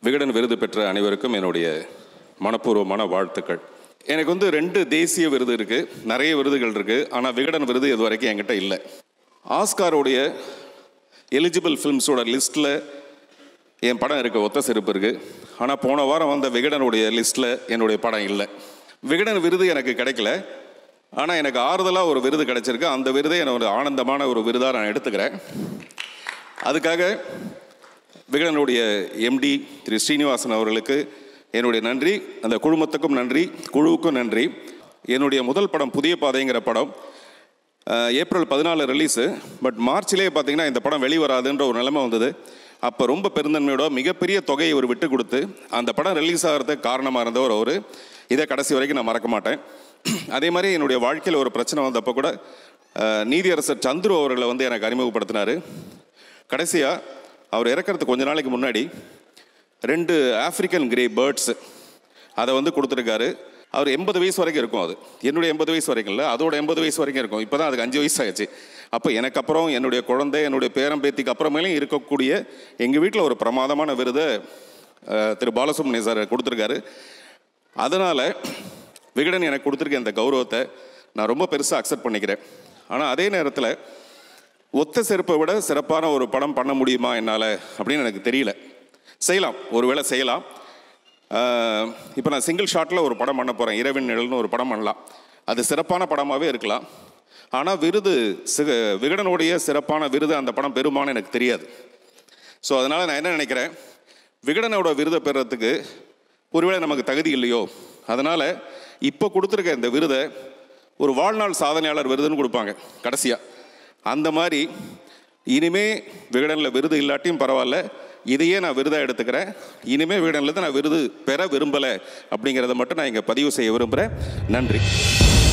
விகடன் விருது பெற்ற அனைவருக்கும் என்னுடைய மனப்பூர்வமான வாழ்த்துக்கள் எனக்கு வந்து ரெண்டு தேசிய விருது இருக்குது நிறைய விருதுகள் இருக்குது ஆனால் விகடன் விருது இது வரைக்கும் என்கிட்ட இல்லை ஆஸ்காரோடைய எலிஜிபிள் ஃபிலிம்ஸோட லிஸ்ட்டில் என் படம் இருக்குது ஒத்த செருப்பு இருக்குது ஆனால் போன வாரம் வந்த விகடனுடைய லிஸ்ட்டில் என்னுடைய படம் இல்லை விகடன் விருது எனக்கு கிடைக்கல ஆனால் எனக்கு ஆறுதலாக ஒரு விருது கிடைச்சிருக்கு அந்த விருதை என்னோட ஆனந்தமான ஒரு விருதாக நான் எடுத்துக்கிறேன் அதுக்காக விகடனுடைய எம்டி திரு ஸ்ரீனிவாசன் அவர்களுக்கு என்னுடைய நன்றி அந்த குழுமத்துக்கும் நன்றி குழுவுக்கும் நன்றி என்னுடைய முதல் படம் புதிய பாதைங்கிற படம் அஹ், ஏப்ரல் பதினாலு ரிலீஸு பட் மார்ச்லேயே பார்த்தீங்கன்னா இந்த படம் வெளிவராதுன்ற ஒரு நிலைமை வந்தது அப்போ ரொம்ப பெருந்தன்மையோட மிகப்பெரிய தொகையை ஒரு விட்டு கொடுத்து அந்த படம் ரிலீஸ் ஆகிறதுக்கு காரணமாக இருந்தவர் அவர் இதை கடைசி வரைக்கும் நான் மறக்க மாட்டேன் அதே மாதிரி என்னுடைய வாழ்க்கையில் ஒரு பிரச்சனை வந்தப்போ கூட அஹ், நீதியரசர் சந்துரு அவர்களை வந்து எனக்கு அறிமுகப்படுத்தினார் கடைசியாக அவர் இறக்கறதுக்கு கொஞ்ச நாளைக்கு முன்னாடி ரெண்டு ஆப்பிரிக்கன் கிரே பேர்ட்ஸ் அதை வந்து கொடுத்துருக்காரு அவர் எண்பது வயசு வரைக்கும் இருக்கும் அது என்னுடைய எண்பது வயசு வரைக்கும் இல்லை அதோட எண்பது வயசு வரைக்கும் இருக்கும் இப்போ தான் அதுக்கு அஞ்சு வயசு ஆயிடுச்சு அப்போ எனக்கு அப்புறம் என்னுடைய குழந்தை என்னுடைய பேரன் பேத்திக்கு அப்புறமேலும் இருக்கக்கூடிய எங்கள் வீட்டில் ஒரு பிரமாதமான விருதை அஹ், திரு பாலசுப்ரமணிய சார் கொடுத்துருக்காரு அதனால் விகடன் எனக்கு கொடுத்துருக்க இந்த கௌரவத்தை நான் ரொம்ப பெருசாக அக்செப்ட் பண்ணிக்கிறேன் ஆனால் அதே நேரத்தில் ஒத்த செருப்பை விட சிறப்பான ஒரு படம் பண்ண முடியுமா என்னால் அப்படின்னு எனக்கு தெரியல செய்யலாம் ஒருவேளை செய்யலாம் இப்போ நான் சிங்கிள் ஷாட்டில் ஒரு படம் பண்ண போகிறேன் இரவின் நிழல்னு ஒரு படம் பண்ணலாம் அது சிறப்பான படமாகவே இருக்கலாம் ஆனால் விருது சிக விகடனுடைய சிறப்பான விருது அந்த படம் பெறுமான்னு எனக்கு தெரியாது ஸோ அதனால் நான் என்ன நினைக்கிறேன் விகடனோட விருதை பெறுறதுக்கு ஒருவேளை நமக்கு தகுதி இல்லையோ அதனால் இப்போ கொடுத்துருக்க இந்த விருதை ஒரு வாழ்நாள் சாதனையாளர் விருதுன்னு கொடுப்பாங்க கடைசியாக அந்த மாதிரி இனிமே விகடனில் விருது இல்லாட்டியும் பரவாயில்ல இதையே நான் விருதாக எடுத்துக்கிறேன் இனிமே விகடனில் தான் நான் விருது பெற விரும்பலை அப்படிங்கிறத மட்டும் நான் இங்கே பதிவு செய்ய விரும்புகிறேன் நன்றி